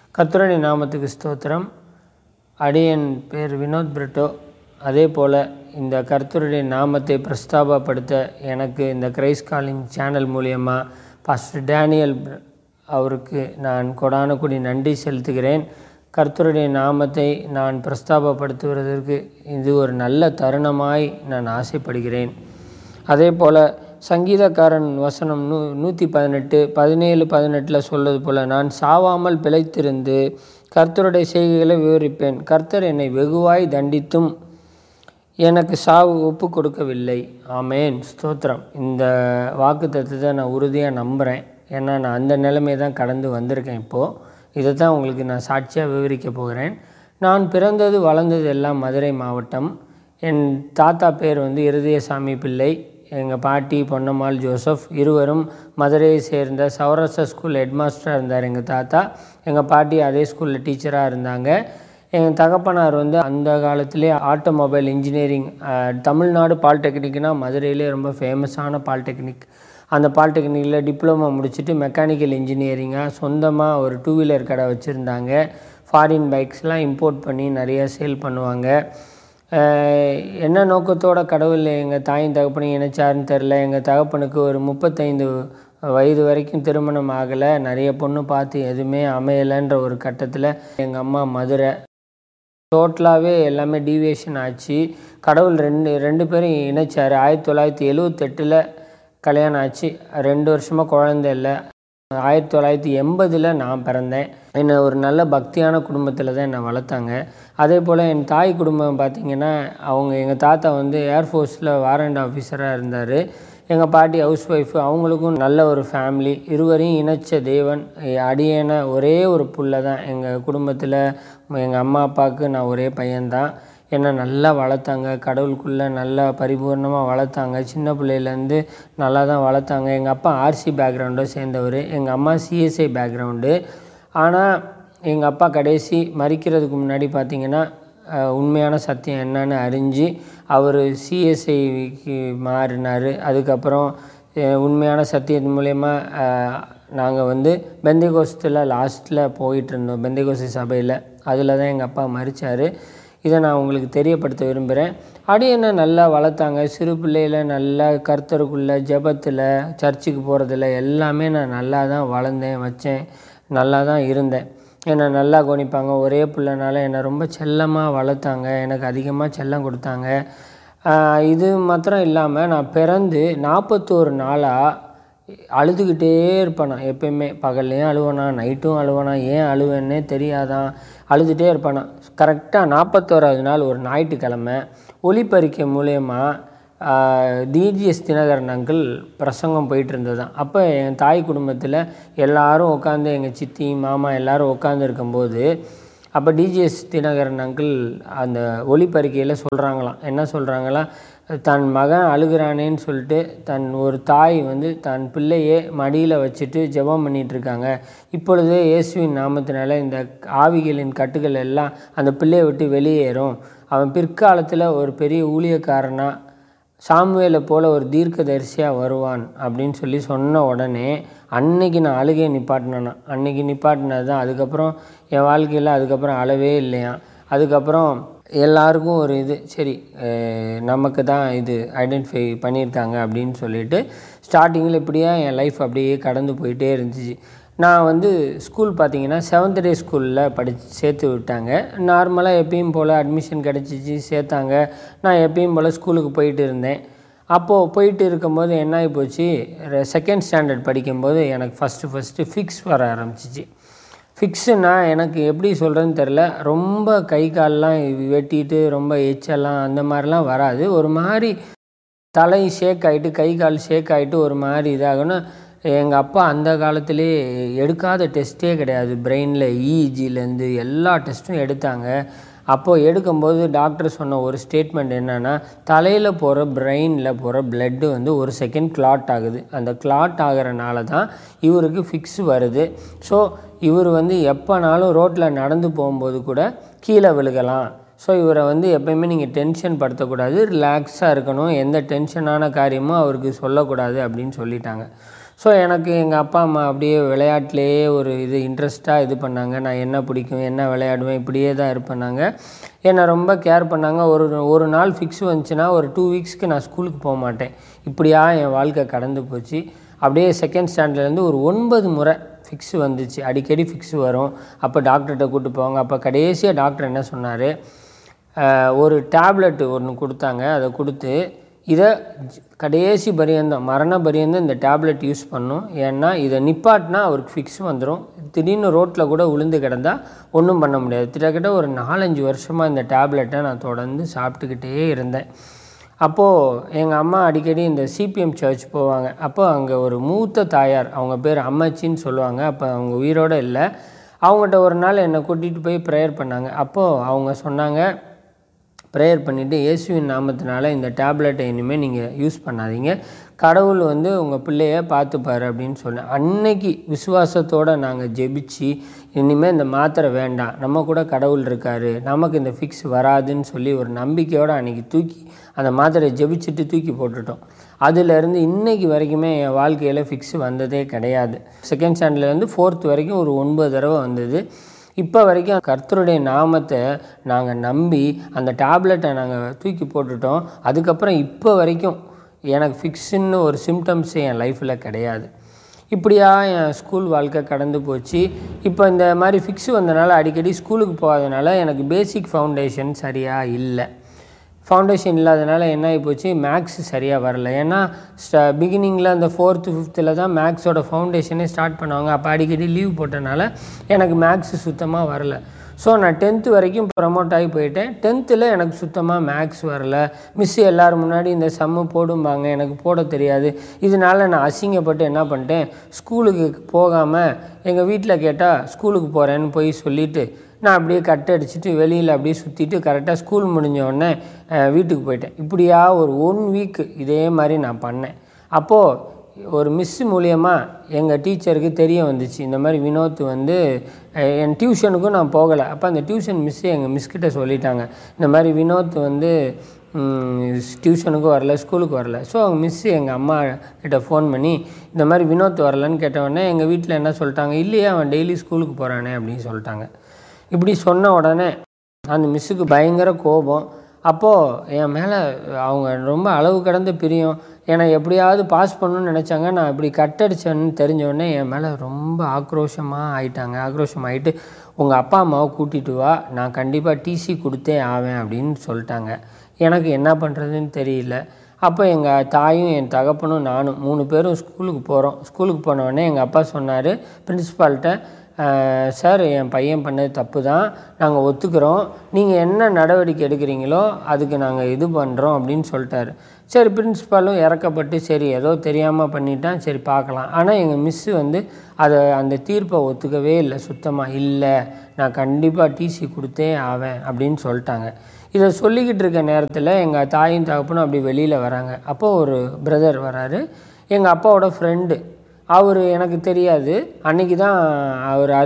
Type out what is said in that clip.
கர்த்தருடைய நாமத்துக்கு ஸ்தோத்திரம் அடியன் பேர் வினோத் பிரிட்டோ அதே போல் இந்த கர்த்தருடைய நாமத்தை பிரஸ்தாபப்படுத்த எனக்கு இந்த கிரைஸ் காலிங் சேனல் மூலியமாக பாஸ்டர் டேனியல் பிர- அவருக்கு நான் கொடான கொடி நன்றி செலுத்துகிறேன் கர்த்தருடைய நாமத்தை நான் பிரஸ்தாபப்படுத்துவதற்கு இது ஒரு நல்ல தருணமாய் நான் ஆசைப்படுகிறேன் அதே போல் சங்கீதக்காரன் வசனம் நூ நூற்றி பதினெட்டு பதினேழு பதினெட்டில் சொல்வது போல் நான் சாவாமல் பிழைத்திருந்து கர்த்தருடைய செய்கைகளை விவரிப்பேன் கர்த்தர் என்னை வெகுவாய் தண்டித்தும் எனக்கு சாவு ஒப்பு கொடுக்கவில்லை ஆமேன் ஸ்தோத்திரம் இந்த வாக்கு தத்துவத்தை நான் உறுதியாக நம்புகிறேன் ஏன்னா நான் அந்த நிலைமை தான் கடந்து வந்திருக்கேன் இப்போது இதை தான் உங்களுக்கு நான் சாட்சியாக விவரிக்க போகிறேன் நான் பிறந்தது வளர்ந்தது எல்லாம் மதுரை மாவட்டம் என் தாத்தா பேர் வந்து இருதயசாமி பிள்ளை எங்கள் பாட்டி பொன்னம்மாள் ஜோசப் இருவரும் மதுரையை சேர்ந்த சௌராஷ்டிரா ஸ்கூல் ஹெட்மாஸ்டராக இருந்தார் எங்கள் தாத்தா எங்கள் பாட்டி அதே ஸ்கூலில் டீச்சராக இருந்தாங்க எங்கள் தகப்பனார் வந்து அந்த காலத்திலே ஆட்டோமொபைல் இன்ஜினியரிங் அஹ், தமிழ்நாடு பாலிடெக்னிக்னா மதுரையிலே ரொம்ப ஃபேமஸான பாலிடெக்னிக் அந்த பாலிடெக்னிக்கில் டிப்ளமோ முடிச்சுட்டு மெக்கானிக்கல் இன்ஜினியரிங்காக சொந்தமாக ஒரு டூ வீலர் கடை வச்சுருந்தாங்க ஃபாரின் பைக்ஸ்லாம் இம்போர்ட் பண்ணி நிறைய சேல் பண்ணுவாங்க அஹ், என்ன நோக்கத்தோட கடவுள் எங்கள் தாயின் தகப்பனையும் இணைச்சாருன்னு தெரில எங்கள் தகப்பனுக்கு ஒரு முப்பத்தைந்து வயது வரைக்கும் திருமணம் ஆகலை நிறைய பொண்ணு பார்த்து எதுவுமே அமையலைன்ற ஒரு கட்டத்தில் எங்கள் அம்மா மதுரை டோட்டலாகவே எல்லாமே டீவியேஷன் ஆச்சு கடவுள் ரெண்டு ரெண்டு பேரும் இணைச்சார் ஆயிரத்தி தொள்ளாயிரத்தி எழுவத்தெட்டில் கல்யாணம் ஆச்சு ரெண்டு வருஷமாக குழந்தை இல்லை ஆயிரத்தி தொள்ளாயிரத்தி எண்பதில் நான் பிறந்தேன் என்னை ஒரு நல்ல பக்தியான குடும்பத்தில் தான் என்னை வளர்த்தாங்க அதே போல் என் தாய் குடும்பம் பார்த்திங்கன்னா அவங்க எங்கள் தாத்தா வந்து ஏர்ஃபோர்ஸில் வாரண்ட் ஆஃபீஸராக இருந்தார் எங்கள் பாட்டி ஹவுஸ் ஒய்ஃபு அவங்களுக்கும் நல்ல ஒரு ஃபேமிலி இருவரையும் இணைச்ச தேவன் அடியேன ஒரே ஒரு புள்ள தான் எங்கள் குடும்பத்தில் எங்கள் அம்மா அப்பாவுக்கு நான் ஒரே பையன்தான் என்னை நல்லா வளர்த்தாங்க கடவுளுக்குள்ளே நல்லா பரிபூர்ணமாக வளர்த்தாங்க சின்ன பிள்ளையிலேருந்து நல்லா தான் வளர்த்தாங்க எங்கள் அப்பா ஆர்சி பேக்ரவுண்டை சேர்ந்தவர் எங்கள் அம்மா சிஎஸ்ஐ பேக்ரவுண்டு ஆனால் எங்கள் அப்பா கடைசி மறிக்கிறதுக்கு முன்னாடி பார்த்தீங்கன்னா அஹ், உண்மையான சத்தியம் என்னன்னு அறிஞ்சு அவர் சிஎஸ்ஐக்கு மாறினார் அதுக்கப்புறம் அஹ், உண்மையான சத்தியத்தின் மூலயமா நாங்கள் வந்து பெந்தைகோஸ்தில் லாஸ்ட்டில் போயிட்டு இருந்தோம் பெந்தைகோஸ்தி சபையில் அதில் தான் எங்கள் அப்பா மறிச்சார் இதை நான் உங்களுக்கு தெரியப்படுத்த விரும்புகிறேன் அடி என்ன நல்லா வளர்த்தாங்க சிறு பிள்ளையில நல்லா கர்த்தருக்குள்ள ஜெபத்தில் சர்ச்சுக்கு போகிறதுல எல்லாமே நான் நல்லா தான் வளர்ந்தேன் வச்சேன் நல்லா தான் இருந்தேன் என்னை நல்லா கவனிப்பாங்க ஒரே பிள்ளைனால என்னை ரொம்ப செல்லமாக வளர்த்தாங்க எனக்கு அதிகமாக செல்லம் கொடுத்தாங்க ஆஹ் இது மாத்திரம் இல்லாமல் நான் பிறந்து நாற்பத்தோரு நாளாக அழுதுகிட்டே இருப்பேன் நான் எப்பயுமே பகல்லையும் அழுவேனா நைட்டும் அழுவேனா ஏன் அழுவேன்னே தெரியாதான் அழுதுகிட்டே இருப்பேன் நான் கரெக்டாக நாற்பத்தோராவது நாள் ஒரு ஞாயிற்றுக்கிழமை ஒளிப்பறிக்கை மூலயமா டிஜிஎஸ் தினகரன் அங்கிள் பிரசங்கம் போயிட்டு இருந்ததுதான் அப்போ என் தாய் குடும்பத்தில் எல்லாரும் உட்காந்து எங்கள் சித்தி மாமா எல்லாரும் உட்காந்து இருக்கும்போது அப்போ டிஜிஎஸ் தினகரன் அங்கிள் அந்த ஒளிப்பறிக்கையில் சொல்கிறாங்களாம் என்ன சொல்கிறாங்களாம் தன் மகன் அழுகிறானேன்னு சொல்லிட்டு தன் ஒரு தாய் வந்து தன் பிள்ளையே மடியில் வச்சுட்டு ஜெபம் பண்ணிட்டு இருக்காங்க இப்பொழுது இயேசுவின் நாமத்தினால இந்த ஆவிகளின் கட்டுகள் எல்லாம் அந்த பிள்ளையை விட்டு வெளியேறும் அவன் பிற்காலத்தில் ஒரு பெரிய ஊழியக்காரனாக சாமுவேலை போல ஒரு தீர்க்கதரிசியாக வருவான் அப்படின்னு சொல்லி சொன்ன உடனே அன்னைக்கு நான் அழுகையை நிப்பாட்டினேன் அன்னைக்கு நிப்பாட்டினது தான் அதுக்கப்புறம் என் வாழ்க்கையில் அதுக்கப்புறம் அழவே இல்லையா அதுக்கப்புறம் எல்லாருக்கும் ஒரு இது சரி அஹ், நமக்கு தான் இது ஐடென்டிஃபை பண்ணியிருக்காங்க அப்படின்னு சொல்லிட்டு ஸ்டார்டிங்கில் இப்படியே என் லைஃப் அப்படியே கடந்து போயிட்டே இருந்துச்சு நான் வந்து ஸ்கூல் பார்த்தீங்கன்னா செவன்த் டே ஸ்கூலில் படிச்சு சேர்த்து விட்டாங்க நார்மலாக எப்பயும் போல் அட்மிஷன் கிடச்சிச்சு சேர்த்தாங்க நான் எப்பயும் போல் ஸ்கூலுக்கு போயிட்டு இருந்தேன் அப்போது போயிட்டு இருக்கும்போது என்ன ஆகி போச்சு செகண்ட் ஸ்டாண்டர்ட் படிக்கும்போது எனக்கு ஃபஸ்ட்டு ஃபஸ்ட்டு ஃபிக்ஸ் வர ஆரம்பிச்சிச்சு ஃபிக்ஸுனா எனக்கு எப்படி சொல்கிறதுன்னு தெரில ரொம்ப கை கால்லாம் வெட்டிட்டு ரொம்ப எச்செல்லாம் அந்த மாதிரிலாம் வராது ஒரு மாதிரி தலை ஷேக் ஆகிட்டு கை கால் ஷேக் ஆகிட்டு ஒரு மாதிரி இதாகணும் எங்கள் அப்பா அந்த காலத்திலே எடுக்காத டெஸ்ட்டே கிடையாது பிரெயினில் இஇஜிலேருந்து எல்லா டெஸ்ட்டும் எடுத்தாங்க அப்போது எடுக்கும்போது டாக்டர் சொன்ன ஒரு ஸ்டேட்மெண்ட் என்னென்னா தலையில் போகிற பிரெயினில் போகிற பிளட்டு வந்து ஒரு செகண்ட் கிளாட் ஆகுது அந்த கிளாட் ஆகிறனால தான் இவருக்கு ஃபிக்ஸ் வருது ஸோ இவர் வந்து எப்போனாலும் ரோட்டில் நடந்து போகும்போது கூட கீழே விழுகலாம் ஸோ இவரை வந்து எப்பயுமே நீங்கள் டென்ஷன் படுத்தக்கூடாது ரிலாக்ஸாக இருக்கணும் எந்த டென்ஷனான காரியமும் அவருக்கு சொல்லக்கூடாது அப்படின்னு சொல்லிட்டாங்க ஸோ எனக்கு எங்கள் அப்பா அம்மா அப்படியே விளையாட்டுலேயே ஒரு இது இன்ட்ரெஸ்ட்டாக இது பண்ணாங்க நான் என்ன பிடிக்கும் என்ன விளையாடுவேன் இப்படியே தான் இருப்பேன் நாங்கள் என்னை ரொம்ப கேர் பண்ணாங்க ஒரு ஒரு நாள் ஃபிக்ஸ் வந்துச்சுன்னா ஒரு டூ வீக்ஸ்க்கு நான் ஸ்கூலுக்கு போக மாட்டேன் இப்படியா என் வாழ்க்கை கடந்து போச்சு அப்படியே செகண்ட் ஸ்டாண்டர்ட்லேருந்து ஒரு ஒன்பது முறை ஃபிக்ஸ் வந்துச்சு அடிக்கடி ஃபிக்ஸ் வரும் அப்போ டாக்டர்கிட்ட கூட்டு போவாங்க அப்போ கடைசியாக டாக்டர் என்ன சொன்னார் ஒரு டேப்லெட் ஒன்று கொடுத்தாங்க அதை கொடுத்து இதை ஜ- கடைசி பரியந்தம் மரண பரியந்தம் இந்த டேப்லெட் யூஸ் பண்ணும் ஏன்னா இதை நிப்பாட்டினா அவருக்கு ஃபிக்ஸ் வந்துடும் திடீர்னு ரோட்டில் கூட விழுந்து கிடந்தா ஒன்றும் பண்ண முடியாது கிட்டத்தட்ட ஒரு நாலஞ்சு வருஷமாக இந்த டேப்லெட்டை நான் தொடர்ந்து சாப்பிட்டுக்கிட்டே இருந்தேன் அப்போது எங்கள் அம்மா அடிக்கடி இந்த சிபிஎம் சர்ச் போவாங்க அப்போ அங்கே ஒரு மூத்த தாயார் அவங்க பேர் அம்மாச்சின்னு சொல்லுவாங்க அப்போ அவங்க உயிரோடு இல்லை அவங்ககிட்ட ஒரு நாள் என்னை கூட்டிகிட்டு போய் ப்ரேயர் பண்ணாங்க அப்போது அவங்க சொன்னாங்க ப்ரேயர் பண்ணிவிட்டு இயேசுவின் நாமத்தினால இந்த டேப்லெட்டை இனிமேல் நீங்கள் யூஸ் பண்ணாதீங்க கடவுள் வந்து உங்கள் பிள்ளைய பார்த்துப்பாரு அப்படின்னு சொன்னேன் அன்னைக்கு விசுவாசத்தோடு நாங்கள் ஜெபிச்சு இனிமேல் இந்த மாத்திரை வேண்டாம் நம்ம கூட கடவுள் இருக்கார் நமக்கு இந்த ஃபிக்ஸ் வராதுன்னு சொல்லி ஒரு நம்பிக்கையோடு அன்றைக்கி தூக்கி அந்த மாத்திரையை ஜெபிச்சுட்டு தூக்கி போட்டுட்டோம் அதுலேருந்து இன்னைக்கு வரைக்குமே என் வாழ்க்கையில் ஃபிக்ஸ் வந்ததே கிடையாது செகண்ட் ஸ்டாண்டர்ட்லேருந்து ஃபோர்த் வரைக்கும் ஒரு ஒன்பது தடவை வந்தது இப்போ வரைக்கும் கர்த்தருடைய நாமத்தை நாங்கள் நம்பி அந்த டேப்லெட்டை நாங்கள் தூக்கி போட்டுட்டோம் அதுக்கப்புறம் இப்போ வரைக்கும் எனக்கு ஃபிக்ஸுன்னு ஒரு சிம்டம்ஸே என் லைஃப்பில் கிடையாது இப்படியா என் ஸ்கூல் வாழ்க்கை கடந்து போச்சு இப்போ இந்த மாதிரி ஃபிக்ஸ் வந்தனால அடிக்கடி ஸ்கூலுக்கு போகாதனால எனக்கு பேசிக் ஃபவுண்டேஷன் சரியாக இல்லை ஃபவுண்டேஷன் இல்லாதனால என்ன ஆகி போச்சு மேக்ஸ் சரியாக வரல ஏன்னா ஸ்ட பிகினிங்கில் அந்த ஃபோர்த்து ஃபிஃப்த்தில் தான் மேக்ஸோட ஃபவுண்டேஷனே ஸ்டார்ட் பண்ணுவாங்க அப்போ அடிக்கடி லீவ் போட்டனால எனக்கு மேக்ஸ் சுத்தமாக வரல ஸோ நான் டென்த்து வரைக்கும் ப்ரமோட் ஆகி போயிட்டேன் டென்த்தில் எனக்கு சுத்தமாக மேக்ஸ் வரல மிஸ் எல்லோரும் முன்னாடி இந்த சம்மு போடும்பாங்க எனக்கு போட தெரியாது இதனால நான் அசிங்கப்பட்டு என்ன பண்ணிட்டேன் ஸ்கூலுக்கு போகாமல் எங்கள் வீட்டில் கேட்டால் ஸ்கூலுக்கு போகிறேன்னு போய் சொல்லிவிட்டு நான் அப்படியே கட் அடிச்சுட்டு வெளியில் அப்படியே சுற்றிட்டு கரெக்டாக ஸ்கூல் முடிஞ்ச உடனே அஹ், வீட்டுக்கு போயிட்டேன் இப்படியா ஒரு ஒன் வீக் இதே மாதிரி நான் பண்ணேன் அப்போது ஒரு மிஸ் மூலியமாக எங்கள் டீச்சருக்கு தெரிய வந்துச்சு இந்த மாதிரி வினோத் வந்து அஹ், என் டியூஷனுக்கும் நான் போகலை அப்போ அந்த டியூஷன் மிஸ்ஸு எங்கள் மிஸ்கிட்ட சொல்லிட்டாங்க இந்த மாதிரி வினோத் வந்து டியூஷனுக்கும் வரல ஸ்கூலுக்கு வரல ஸோ அவங்க மிஸ்ஸு எங்கள் அம்மா கிட்ட ஃபோன் பண்ணி இந்த மாதிரி வினோத் வரலன்னு கேட்ட உடனே எங்கள் வீட்டில் என்ன சொல்லிட்டாங்க இல்லையே அவன் டெய்லி ஸ்கூலுக்கு போகிறானே அப்படின்னு சொல்லிட்டாங்க இப்படி சொன்ன உடனே அந்த மிஸ்ஸுக்கு பயங்கர கோபம் அப்போது என் மேலே அவங்க ரொம்ப அளவு கடந்த பிரியம் என்னை எப்படியாவது பாஸ் பண்ணணும்னு நினச்சாங்க நான் இப்படி கட்டடிச்சேன்னு தெரிஞ்ச உடனே என் மேலே ரொம்ப ஆக்ரோஷமாக ஆயிட்டாங்க ஆக்ரோஷம் ஆகிட்டு உங்கள் அப்பா அம்மாவை கூட்டிகிட்டு வா நான் கண்டிப்பாக டிசி கொடுத்தே ஆவேன் அப்படின்னு சொல்லிட்டாங்க எனக்கு என்ன பண்ணுறதுன்னு தெரியல அப்போ எங்கள் தாயும் என் தகப்பனும் நானும் மூணு பேரும் ஸ்கூலுக்கு போகிறோம் ஸ்கூலுக்கு போன உடனே எங்கள் அப்பா சொன்னார் பிரின்ஸிபால்கிட்ட சார் என் பையன் பண்ணது தப்பு தான் நாங்கள் ஒத்துக்கிறோம் நீங்கள் என்ன நடவடிக்கை எடுக்கிறீங்களோ அதுக்கு நாங்கள் இது பண்ணுறோம் அப்படின்னு சொல்லிட்டாரு சரி பிரின்ஸிபாலும் இறக்கப்பட்டு சரி ஏதோ தெரியாமல் பண்ணிட்டான் சரி பார்க்கலாம் ஆனால் எங்கள் மிஸ்ஸு வந்து அதை அந்த தீர்ப்பை ஒத்துக்கவே இல்லை சுத்தமாக இல்லை நான் கண்டிப்பாக டிசி கொடுத்தே ஆவேன் அப்படின்னு சொல்லிட்டாங்க இதை சொல்லிக்கிட்டு இருக்க நேரத்தில் எங்கள் தாயும் தகப்பனும் அப்படி வெளியில் வராங்க அப்போ ஒரு பிரதர் வராரு எங்கள் அப்பாவோட ஃப்ரெண்டு அவர் எனக்கு தெரியாது அன்றைக்கி தான் அவர்